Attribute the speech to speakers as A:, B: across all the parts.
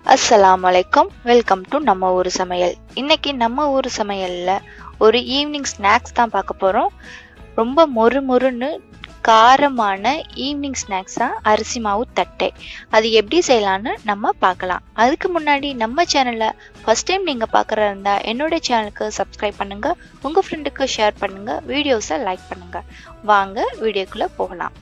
A: அஸ்ஸலாமு அலைக்கும் welcome to நம்ம ஊர் சமையல் இன்னைக்கு நம்ம ஊர் சமையல்ல ஒரு ஈவினிங் ஸ்நாக்ஸ் தான் பார்க்க போறோம் ரொம்ப மொறு மொறுன்னு காரமான ஈவினிங் ஸ்நாக்ஸ் தான் அரிசி மாவு தட்டை அது எப்படி செய்யலான்னு நம்ம பார்க்கலாம் அதுக்கு முன்னாடி நம்ம சேனலை ஃபர்ஸ்ட் டைம் நீங்கள் பார்க்குறதா இருந்தால் என்னோட சேனலுக்கு சப்ஸ்கிரைப் பண்ணுங்க உங்கள் ஃப்ரெண்டுக்கு ஷேர் பண்ணுங்க வீடியோஸை லைக் பண்ணுங்க வாங்க வீடியோக்குள்ளே போகலாம்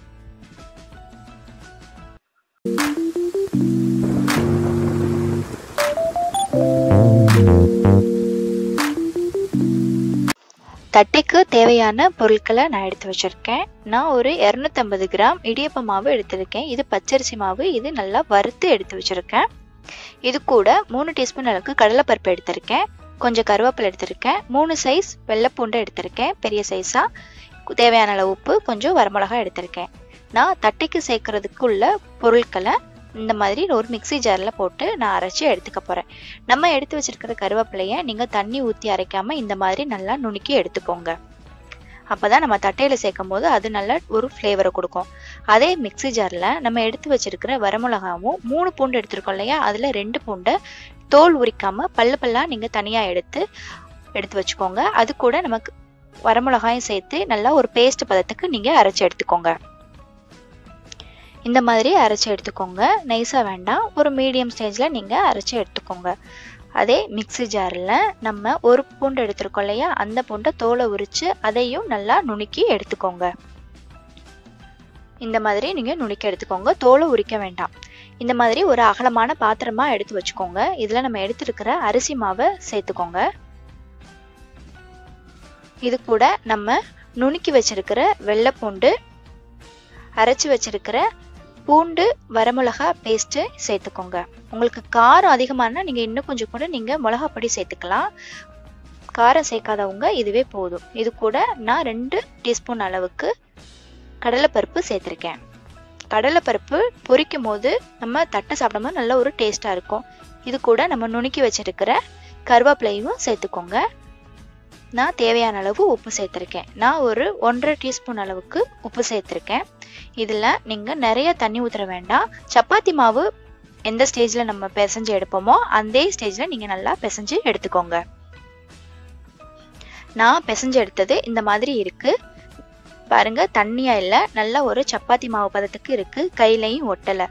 A: தட்டைக்கு தேவையான பொருட்களை நான் எடுத்து வச்சிருக்கேன் நான் ஒரு இரநூத்தம்பது கிராம் இடியப்ப மாவு எடுத்திருக்கேன் இது பச்சரிசி மாவு இது நல்லா வறுத்து எடுத்து வச்சிருக்கேன் இது கூட மூணு டீஸ்பூன் அளவுக்கு கடலைப்பருப்பு எடுத்திருக்கேன் கொஞ்சம் கருவேப்பிலை எடுத்திருக்கேன் மூணு சைஸ் வெள்ளைப்பூண்டை எடுத்திருக்கேன் பெரிய சைஸா தேவையான அளவு உப்பு கொஞ்சம் வரமிளகா எடுத்திருக்கேன் நான் தட்டைக்கு சேர்க்கறதுக்கு உள்ள பொருட்களை இந்த மாதிரி ஒரு மிக்சி ஜாரில் போட்டு நான் அரைச்சி எடுத்துக்க போகிறேன் நம்ம எடுத்து வச்சிருக்கிற கருவேப்பிலையை நீங்கள் தண்ணி ஊற்றி அரைக்காம இந்த மாதிரி நல்லா நுணுக்கி எடுத்துக்கோங்க அப்போதான் நம்ம தட்டையில் சேர்க்கும் போது அது நல்ல ஒரு ஃப்ளேவரை கொடுக்கும் அதே மிக்சி ஜாரில் நம்ம எடுத்து வச்சிருக்கிற வரமிளகாவும் மூணு பூண்டு எடுத்திருக்கோம் இல்லையா அதில் ரெண்டு பூண்டை தோல் உரிக்காம பல்லு பல்லா நீங்கள் தனியாக எடுத்து எடுத்து வச்சுக்கோங்க அது கூட நமக்கு வரமிளகாயும் சேர்த்து நல்லா ஒரு பேஸ்ட் பதத்துக்கு நீங்கள் அரைச்சி எடுத்துக்கோங்க இந்த மாதிரி அரைச்சி எடுத்துக்கோங்க நைஸாக வேண்டாம் ஒரு மீடியம் ஸ்டேஜில் நீங்கள் அரைச்சி எடுத்துக்கோங்க அதே மிக்சி ஜாரில் நம்ம ஒரு பூண்டு எடுத்துருக்கோம் இல்லையா அந்த பூண்டை தோலை உரித்து அதையும் நல்லா நுணுக்கி எடுத்துக்கோங்க இந்த மாதிரி நீங்கள் நுணுக்கி எடுத்துக்கோங்க தோலை உரிக்க வேண்டாம் இந்த மாதிரி ஒரு அகலமான பாத்திரமா எடுத்து வச்சுக்கோங்க இதில் நம்ம எடுத்துருக்கிற அரிசி மாவை சேர்த்துக்கோங்க இது கூட நம்ம நுணுக்கி வச்சிருக்கிற வெள்ளை பூண்டு அரைச்சி வச்சிருக்கிற பூண்டு வரமிளகா பேஸ்ட்டு சேர்த்துக்கோங்க உங்களுக்கு காரம் அதிகமானா நீங்கள் இன்னும் கொஞ்சம் கூட நீங்கள் மிளகாப்பொடி சேர்த்துக்கலாம் காரம் சேர்க்காதவங்க இதுவே போதும் இது கூட நான் ரெண்டு டீஸ்பூன் அளவுக்கு கடலைப்பருப்பு சேர்த்துருக்கேன் கடலைப்பருப்பு பொரிக்கும் போது நம்ம தட்டை சாப்பிடும்போது நல்ல ஒரு டேஸ்ட்டாக இருக்கும் இது கூட நம்ம நுணுக்கி வச்சிருக்கிற கருவேப்பிலையும் சேர்த்துக்கோங்க நான் தேவையான அளவு உப்பு சேர்த்துருக்கேன் நான் ஒரு ஒன்றரை டீஸ்பூன் அளவுக்கு உப்பு சேர்த்துருக்கேன் இதில் நீங்கள் நிறைய தண்ணி ஊற்ற வேண்டாம் சப்பாத்தி மாவு எந்த ஸ்டேஜில் நம்ம பிசைஞ்சு எடுப்போமோ அந்த ஸ்டேஜில் நீங்கள் நல்லா பிசைஞ்சு எடுத்துக்கோங்க நான் பிசைஞ்சு எடுத்தது இந்த மாதிரி இருக்கு பாருங்க தண்ணியா இல்லை நல்ல ஒரு சப்பாத்தி மாவு பதத்துக்கு இருக்கு கையிலையும் ஒட்டலை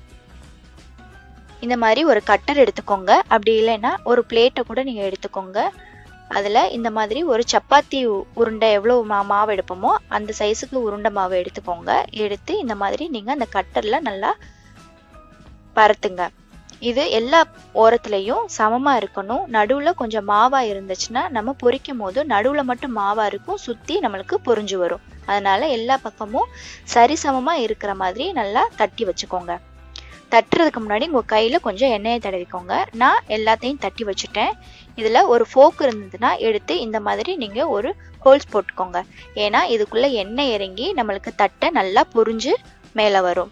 A: இந்த மாதிரி ஒரு கட்டர் எடுத்துக்கோங்க அப்படி இல்லைன்னா ஒரு பிளேட்டை கூட நீங்கள் எடுத்துக்கோங்க அதில் இந்த மாதிரி ஒரு சப்பாத்தி உருண்டை எவ்வளோ மா மாவு எடுப்போமோ அந்த சைஸுக்கு உருண்டை மாவு எடுத்துக்கோங்க எடுத்து இந்த மாதிரி நீங்கள் அந்த கட்டரில் நல்லா பரத்துங்க இது எல்லா ஓரத்துலையும் சமமாக இருக்கணும் நடுவில் கொஞ்சம் மாவாக இருந்துச்சுன்னா நம்ம பொரிக்கும் போது நடுவில் மட்டும் மாவாக இருக்கும் சுற்றி நம்மளுக்கு பொரிஞ்சு வரும் அதனால எல்லா பக்கமும் சரிசமமாக இருக்கிற மாதிரி நல்லா தட்டி வச்சுக்கோங்க தட்டுறதுக்கு முன்னாடி உங்கள் கையில் கொஞ்சம் எண்ணெயை தடவிக்கோங்க நான் எல்லாத்தையும் தட்டி வச்சுட்டேன் இதில் ஒரு ஃபோக் இருந்ததுன்னா எடுத்து இந்த மாதிரி நீங்கள் ஒரு ஹோல்ஸ் போட்டுக்கோங்க ஏன்னா இதுக்குள்ளே எண்ணெய் இறங்கி நம்மளுக்கு தட்டை நல்லா புரிஞ்சு மேலே வரும்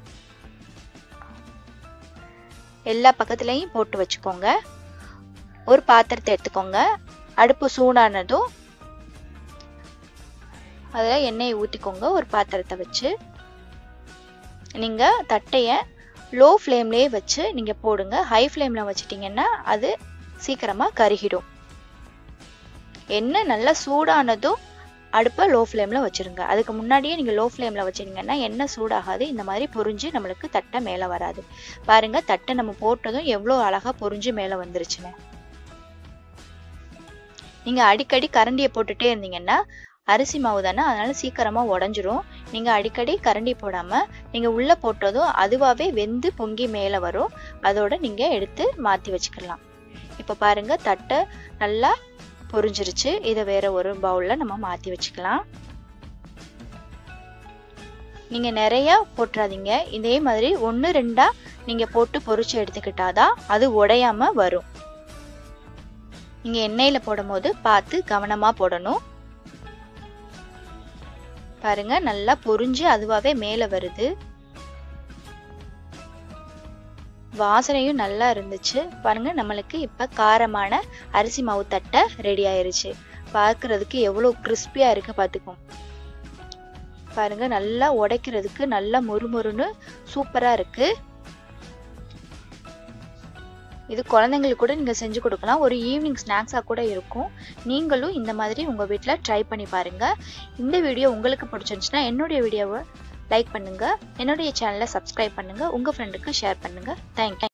A: எல்லா பக்கத்துலேயும் போட்டு வச்சுக்கோங்க ஒரு பாத்திரத்தை எடுத்துக்கோங்க அடுப்பு சூடானதும் அதில் எண்ணெயை ஊற்றிக்கோங்க ஒரு பாத்திரத்தை வச்சு நீங்கள் தட்டையை லோ ஃப்ளேம்லேயே வச்சு நீங்கள் போடுங்க ஹை ஃப்ளேமில் வச்சிட்டிங்கன்னா அது சீக்கிரமாக கருகிடும் எண்ணெய் நல்லா சூடானதும் அடுப்பை லோ ஃப்ளேமில் வச்சுருங்க அதுக்கு முன்னாடியே நீங்கள் லோ ஃப்ளேமில் வச்சிட்டிங்கன்னா எண்ணெய் சூடாகாது இந்த மாதிரி பொரிஞ்சு நம்மளுக்கு தட்டை மேலே வராது பாருங்கள் தட்டை நம்ம போட்டதும் எவ்வளோ அழகாக பொரிஞ்சு மேலே வந்துருச்சுன்னு நீங்கள் அடிக்கடி கரண்டியை போட்டுட்டே இருந்தீங்கன்னா அரிசி மாவு தானே அதனால சீக்கிரமாக உடஞ்சிரும் நீங்கள் அடிக்கடி கரண்டி போடாமல் நீங்கள் உள்ளே போட்டதும் அதுவாகவே வெந்து பொங்கி மேலே வரும் அதோட நீங்கள் எடுத்து மாற்றி வச்சுக்கலாம் இப்போ பாருங்க தட்டை நல்லா பொரிஞ்சிருச்சு இதை வேற ஒரு பவுலில் நம்ம மாற்றி வச்சுக்கலாம் நீங்கள் நிறையா போட்டுறாதீங்க இதே மாதிரி ஒன்று ரெண்டாக நீங்கள் போட்டு பொரிச்சு எடுத்துக்கிட்டாதான் அது உடையாம வரும் நீங்கள் எண்ணெயில் போடும்போது பார்த்து கவனமாக போடணும் பாருங்க நல்லா பொரிஞ்சு அதுவாகவே மேலே வருது வாசனையும் நல்லா இருந்துச்சு பாருங்க நம்மளுக்கு இப்போ காரமான அரிசி மாவு தட்டை ரெடி ஆயிருச்சு பார்க்கறதுக்கு எவ்வளோ கிறிஸ்பியாக இருக்கு பார்த்துக்கோம் பாருங்க நல்லா உடைக்கிறதுக்கு நல்லா மொறுமொறுன்னு சூப்பராக இருக்கு இது குழந்தைங்களுக்கு கூட நீங்கள் செஞ்சு கொடுக்கலாம் ஒரு ஈவினிங் ஸ்நாக்ஸாக கூட இருக்கும் நீங்களும் இந்த மாதிரி உங்கள் வீட்டில் ட்ரை பண்ணி பாருங்கள் இந்த வீடியோ உங்களுக்கு பிடிச்சிருந்துச்சுன்னா என்னுடைய வீடியோவை லைக் பண்ணுங்கள் என்னுடைய சேனலை சப்ஸ்கிரைப் பண்ணுங்கள் உங்கள் ஃப்ரெண்டுக்கு ஷேர் பண்ணுங்கள் தேங்க்யூ